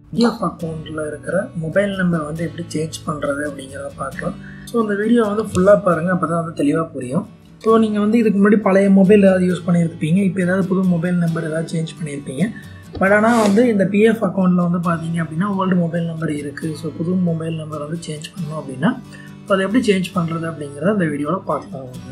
PF அக்கௌண்ட்டில் இருக்கிற mobile number வந்து எப்படி சேஞ்ச் பண்ணுறது அப்படிங்கிறத பார்க்கலாம் ஸோ இந்த வீடியோ வந்து ஃபுல்லாக பாருங்கள் அப்போ தான் வந்து தெளிவாக புரியும் ஸோ நீங்கள் வந்து இதுக்கு முன்னாடி பழைய மொபைல் ஏதாவது யூஸ் பண்ணியிருப்பீங்க இப்போ ஏதாவது புது மொபைல் நம்பர் ஏதாவது சேஞ்ச் பண்ணியிருப்பீங்க பட் ஆனால் வந்து இந்த பிஎஃப் அக்கௌண்ட்டில் வந்து பார்த்தீங்க அப்படின்னா ஓல்டு மொபைல் நம்பர் இருக்குது ஸோ புது மொபைல் நம்பர் வந்து சேஞ்ச் பண்ணணும் அப்படின்னா ஸோ அதை எப்படி சேஞ்ச் பண்ணுறது அப்படிங்கிறத இந்த வீடியோவில் பார்க்கலாம் வந்து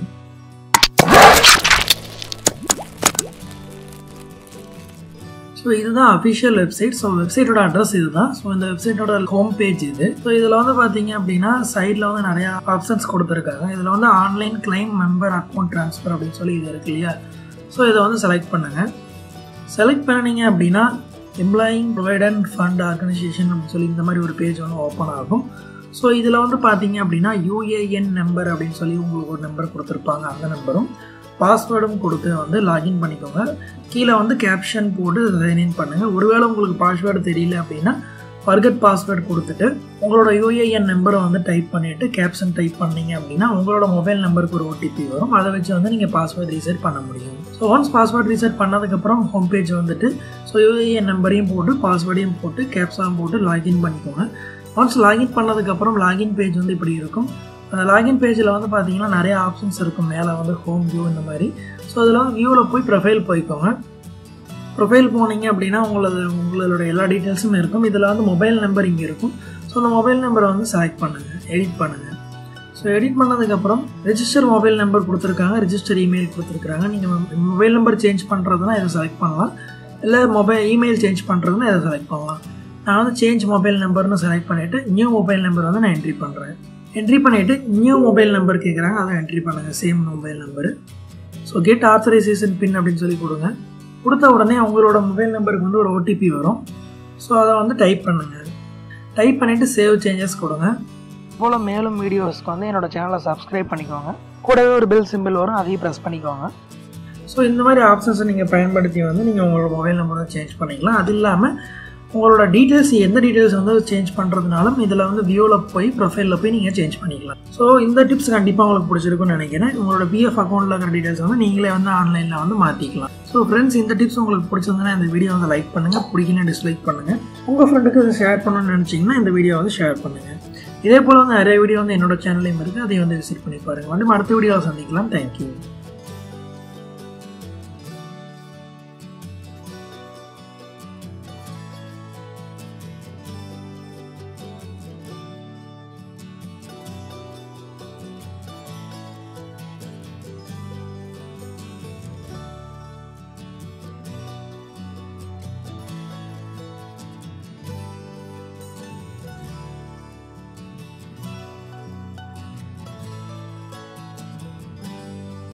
ஸோ இதுதான் அஃபிஷியல் வெப்சைட் ஸோ வெப்சைட்டோட அட்ரஸ் இதுதான் ஸோ இந்த வெப்சைட்டோட ஹோம் பேஜ் இது ஸோ இதில் வந்து பார்த்தீங்க அப்படின்னா சைடில் வந்து நிறையா ஆப்ஷன்ஸ் கொடுத்துருக்காங்க இதில் வந்து online claim member account transfer அப்படின்னு சொல்லி இது இருக்கு இல்லையா ஸோ இதை வந்து செலக்ட் பண்ணுங்கள் செலக்ட் பண்ணினீங்க அப்படின்னா எம்ப்ளாயிங் ப்ரொவைடன்ட் ஃபண்ட் ஆர்கனைசேஷன் அப்படின்னு சொல்லி இந்த மாதிரி ஒரு பேஜ் வந்து ஓப்பன் ஆகும் ஸோ இதில் வந்து பார்த்தீங்க அப்படின்னா யூஏஎன் நம்பர் அப்படின்னு சொல்லி உங்களுக்கு ஒரு நம்பர் கொடுத்துருப்பாங்க அந்த நம்பரும் பாஸ்வேர்டும் கொடுத்து வந்து லாகின் பண்ணிக்கோங்க கீழே வந்து கேப்ஷன் போட்டு சைன்இன் பண்ணுங்கள் ஒருவேளை உங்களுக்கு பாஸ்வேர்டு தெரியல அப்படின்னா ஃபர்கட் பாஸ்வேர்டு கொடுத்துட்டு உங்களோட யூஏஎன் நம்பரை வந்து டைப் பண்ணிவிட்டு கேப்ஷன் டைப் பண்ணீங்க அப்படின்னா உங்களோட மொபைல் நம்பருக்கு ஒரு ஓடிபி வரும் அதை வச்சு வந்து நீங்கள் பாஸ்வேர்டு ரீசெட் பண்ண முடியும் ஸோ ஒன்ஸ் பாஸ்வேர்டு ரீசெட் பண்ணதுக்கப்புறம் ஹோம் பேஜ் வந்துட்டு ஸோ யூஏஎன் நம்பரையும் போட்டு பாஸ்வேர்டையும் போட்டு கேப்ஸாகவும் போட்டு லாகின் பண்ணிக்கோங்க ஒன்ஸ் லாகின் பண்ணதுக்கப்புறம் லாகின் பேஜ் வந்து இப்படி இருக்கும் அந்த லாகின் பேஜில் வந்து பார்த்தீங்கன்னா நிறைய ஆப்ஷன்ஸ் இருக்கும் மேலே வந்து ஹோம் வியூ இந்த மாதிரி ஸோ அதில் வந்து வியூவில் போய் ப்ரொஃபைல் போய்க்கோங்க ப்ரொஃபைல் போனீங்க அப்படின்னா உங்களது உங்களோட எல்லா டீட்டெயில்ஸும் இருக்கும் இதில் வந்து மொபைல் நம்பர் இங்கே இருக்கும் ஸோ அந்த மொபைல் நம்பரை வந்து செலக்ட் பண்ணுங்கள் எடிட் பண்ணுங்கள் ஸோ எடிட் பண்ணதுக்கப்புறம் ரெஜிஸ்டர் மொபைல் நம்பர் கொடுத்துருக்காங்க ரெஜிஸ்டர் இமெயில் கொடுத்துருக்காங்க நீங்கள் மொபைல் நம்பர் சேஞ்ச் பண்ணுறதுனா இதை செலக்ட் பண்ணலாம் இல்லை மொபைல் இமெயில் சேஞ்ச் பண்ணுறதுனா இதை செலக்ட் பண்ணலாம் நான் வந்து சேஞ்ச் மொபைல் நம்பர்னு செலக்ட் பண்ணிவிட்டு நியூ மொபைல் நம்பர் வந்து நான் என்ட்ரி பண்ணுறேன் என்ட்ரி பண்ணிவிட்டு நியூ மொபைல் நம்பர் கேட்குறாங்க அதை என்ட்ரி பண்ணுங்கள் same mobile number so get authorization pin அப்படின்னு சொல்லி கொடுங்க கொடுத்த உடனே உங்களோட மொபைல் நம்பருக்கு வந்து ஒரு ஓடிபி வரும் ஸோ அதை வந்து டைப் பண்ணுங்கள் டைப் பண்ணிவிட்டு சேவ் சேஞ்சஸ் கொடுங்க போல் மேலும் வீடியோஸ்க்கு வந்து என்னோடய சேனலை சப்ஸ்கிரைப் பண்ணிக்கோங்க கூடவே ஒரு பெல் சிம்பிள் வரும் அதையும் ப்ரெஸ் பண்ணிக்கோங்க ஸோ இந்த மாதிரி ஆப்ஷன்ஸை நீங்கள் பயன்படுத்தி வந்து நீங்கள் உங்களோட மொபைல் நம்பரை சேஞ்ச் பண்ணிக்கலாம் அது இல்லாமல் உங்களோட டீட்டெயில்ஸ் எந்த டீட்டெயில்ஸ் வந்து சேஞ்ச் பண்ணுறதுனாலும் இதில் வந்து வியூவில் போய் ப்ரொஃபைலில் போய் நீங்கள் சேஞ்ச் பண்ணிக்கலாம் ஸோ இந்த டிப்ஸ் கண்டிப்பாக உங்களுக்கு பிடிச்சிருக்குன்னு நினைக்கிறேன் உங்களோட பிஎஃப் அக்கௌண்ட்டில் இருக்கிற டீட்டெயில்ஸ் வந்து நீங்களே வந்து ஆன்லைனில் வந்து மாற்றிக்கலாம் ஸோ ஃப்ரெண்ட்ஸ் இந்த டிப்ஸ் உங்களுக்கு பிடிச்சிருந்தனா இந்த வீடியோ வந்து லைக் பண்ணுங்கள் பிடிக்கல டிஸ்லைக் பண்ணுங்கள் உங்கள் ஃப்ரெண்டுக்கு இதை ஷேர் பண்ணணும்னு நினச்சிங்கன்னா இந்த வீடியோ வந்து ஷேர் பண்ணுங்கள் இதே போல் வந்து நிறைய வீடியோ வந்து என்னோட சேனல்லையும் இருக்குது அதை வந்து விசிட் பண்ணி பாருங்கள் வந்து அடுத்த வீடியோவில் சந்திக்கலாம் தேங்க்யூ